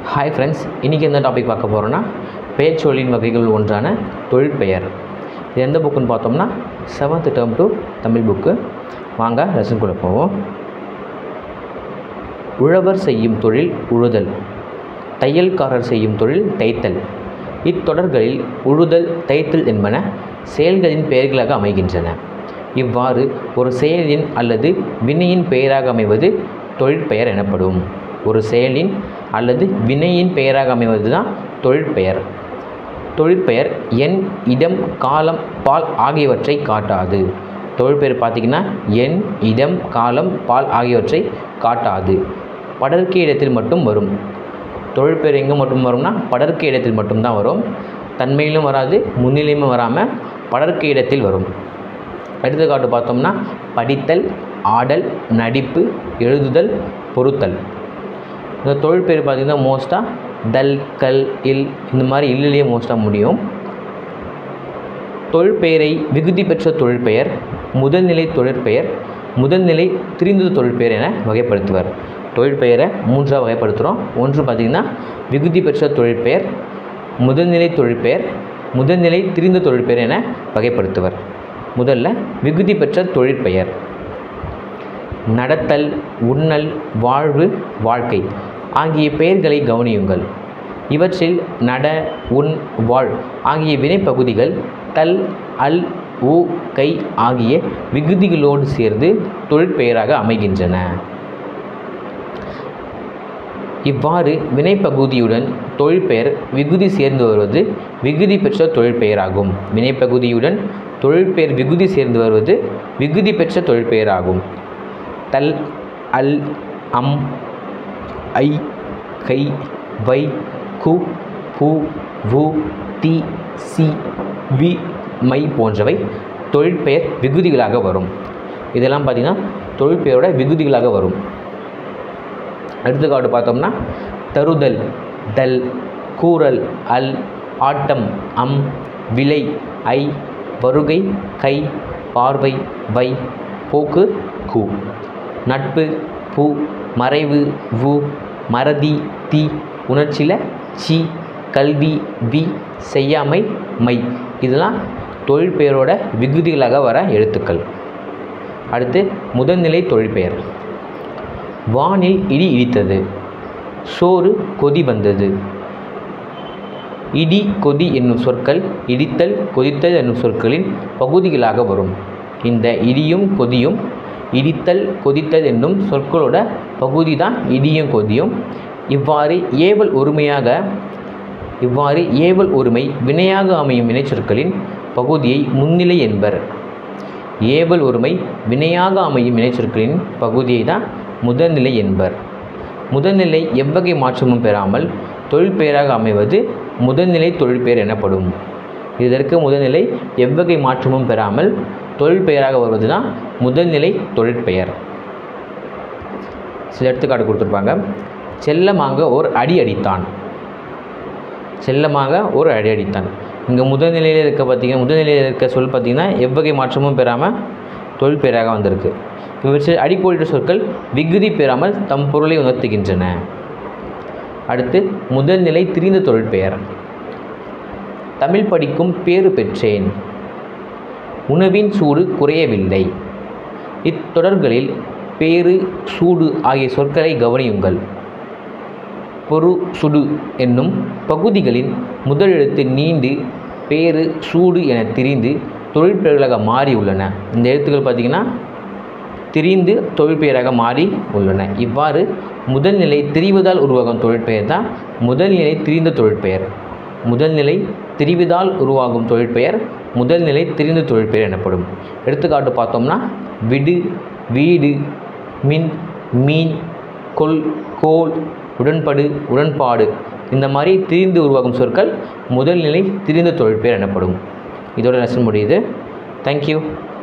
hi friends இன்றைக்கி எந்த topic பார்க்க போகிறோன்னா பெயர்ச்சொல்லின் வகைகள் ஒன்றான தொழிற்பெயர் இது எந்த புக்குன்னு பார்த்தோம்னா seventh term two Tamil book வாங்க லெசன்குள்ளே போவோம் உழவர் செய்யும் தொழில் உழுதல் தையல்காரர் செய்யும் தொழில் தைத்தல் இத்தொடர்களில் உழுதல் தைத்தல் என்பன செயல்களின் பெயர்களாக அமைகின்றன இவ்வாறு ஒரு செயலின் அல்லது வினையின் பெயராக அமைவது தொழிற்பெயர் எனப்படும் ஒரு செயலின் அல்லது வினையின் பெயராக அமைவது தான் தொழிற்பெயர் தொழிற்பெயர் எண் இடம் காலம் பால் ஆகியவற்றை காட்டாது தொழிற்பெயர் பார்த்திங்கன்னா எண் இடம் காலம் பால் ஆகியவற்றை காட்டாது படர்க்கை இடத்தில் மட்டும் வரும் தொழிற்பெயர் எங்கே மட்டும் வரும்னா படர்க்கை இடத்தில் மட்டும்தான் வரும் தன்மையிலும் வராது முன்னிலையும் வராமல் படர்க்கை இடத்தில் வரும் எடுத்துக்காட்டு பார்த்தோம்னா படித்தல் ஆடல் நடிப்பு எழுதுதல் பொருத்தல் இந்த தொழிற்பெயர் பார்த்திங்கன்னா மோஸ்ட்டாக தல் கல் இல் இந்த மாதிரி இல்லையே மோஸ்ட்டாக முடியும் தொழிற்பெயரை விகுதி பெற்ற தொழிற்பெயர் முதல்நிலை தொழிற்பெயர் முதல்நிலை திரிந்தது தொழிற்பெயர் என வகைப்படுத்துவர் தொழிற்பெயரை மூன்றாக வகைப்படுத்துகிறோம் ஒன்று பார்த்திங்கன்னா விகுதி பெற்ற தொழிற்பெயர் முதல்நிலை தொழிற்பெயர் முதல்நிலை திரிந்த தொழிற்பெயர் என வகைப்படுத்துவர் முதல்ல விகுதி பெற்ற தொழிற்பெயர் நடத்தல் உண்ணல் வாழ்வு வாழ்க்கை ஆகிய பெயர்களை கவனியுங்கள் இவற்றில் நட உண் வாழ் ஆகிய வினைப்பகுதிகள் தல் அல் உ கை ஆகிய விகுதிகளோடு சேர்ந்து தொழிற்பெயராக அமைகின்றன இவ்வாறு வினைப்பகுதியுடன் தொழிற்பெயர் விகுதி சேர்ந்து வருவது விகுதி பெற்ற தொழிற்பெயராகும் வினைப்பகுதியுடன் தொழிற்பெயர் விகுதி சேர்ந்து வருவது விகுதி பெற்ற தொழிற்பெயராகும் தல் அல் அம் ஐ கை வை கு பு வு தி சி வி மை போன்றவை தொழிற்பெயர் விகுதிகளாக வரும் இதெல்லாம் பார்த்திங்கன்னா தொழிற்பெயரோட விகுதிகளாக வரும் எடுத்துக்காட்டு பார்த்தோம்னா தருதல் தல் கூறல் அல் ஆட்டம் அம் விலை ஐ வருகை கை பார்வை வை போக்கு கு நட்பு பூ மறைவு வு மறதி தி உணர்ச்சில சி கல்வி வி செய்யாமை மை இதெல்லாம் தொழிற்பெயரோட விகுதிகளாக வர எழுத்துக்கள் அடுத்து முதல்நிலை தொழிற்பெயர் வானில் இடி இடித்தது சோறு கொதி வந்தது இடி கொதி என்னும் சொற்கள் இடித்தல் கொதித்தல் என்னும் சொற்களின் பகுதிகளாக வரும் இந்த இடியும் கொதியும் இடித்தல் கொதித்தல் என்னும் சொற்களோட பகுதி தான் இடியும் கொதியும் இவ்வாறு ஏவல் ஒருமையாக இவ்வாறு ஏவல் ஒருமை வினையாக அமையும் வினைச்சொற்களின் பகுதியை முன்னிலை என்பர் ஏவல் ஒருமை வினையாக அமையும் வினைச்சொற்களின் பகுதியை தான் முதல்நிலை என்பர் முதல்நிலை எவ்வகை மாற்றமும் பெறாமல் தொழிற்பெயராக அமைவது முதல்நிலை தொழிற்பெயர் எனப்படும் இதற்கு முதல்நிலை எவ்வகை மாற்றமும் பெறாமல் தொழிற்பெயராக வருவது தான் முதல்நிலை தொழிற்பெயர் சில எடுத்துக்காட்டு கொடுத்துருப்பாங்க செல்லமாக ஒரு அடி அடித்தான் செல்லமாக ஒரு அடி அடித்தான் இங்கே முதல்நிலையில் இருக்க பார்த்திங்கன்னா முதல்நிலையில் இருக்க சொல் பார்த்திங்கன்னா எவ்வகை மாற்றமும் பெறாமல் தொழிற்பெயராக வந்திருக்கு இவற்றில் அடிக்கோடிட்ட சொற்கள் விகுதி பெறாமல் தம் பொருளை உணர்த்துகின்றன அடுத்து முதல்நிலை திரிந்த தொழிற்பெயர் தமிழ் படிக்கும் பேறு பெற்றேன் உணவின் சூடு குறையவில்லை இத்தொடர்களில் பேறு சூடு ஆகிய சொற்களை கவனியுங்கள் பொரு சுடு என்னும் பகுதிகளின் முதல் எழுத்து நீண்டு பேறு சூடு என திரிந்து தொழிற்பெயர்களாக மாறியுள்ளன இந்த எழுத்துக்கள் பார்த்திங்கன்னா திரிந்து தொழிற்பெயராக மாறி உள்ளன இவ்வாறு முதல்நிலை திரிவதால் உருவாகும் தொழிற்பெயர் தான் முதல்நிலை திரிந்த தொழிற்பெயர் முதல்நிலை திரிவதால் உருவாகும் தொழிற்பெயர் முதல்நிலை திரிந்த தொழிற்பெயர் எனப்படும் எடுத்துக்காட்டு பார்த்தோம்னா விடு வீடு மின் மீன் கொல் கோல் உடன்படு உடன்பாடு இந்த மாதிரி திரிந்து உருவாகும் சொற்கள் முதல்நிலை திரிந்த தொழிற்பெயர் எனப்படும் இதோட லெசன் முடியுது தேங்க்யூ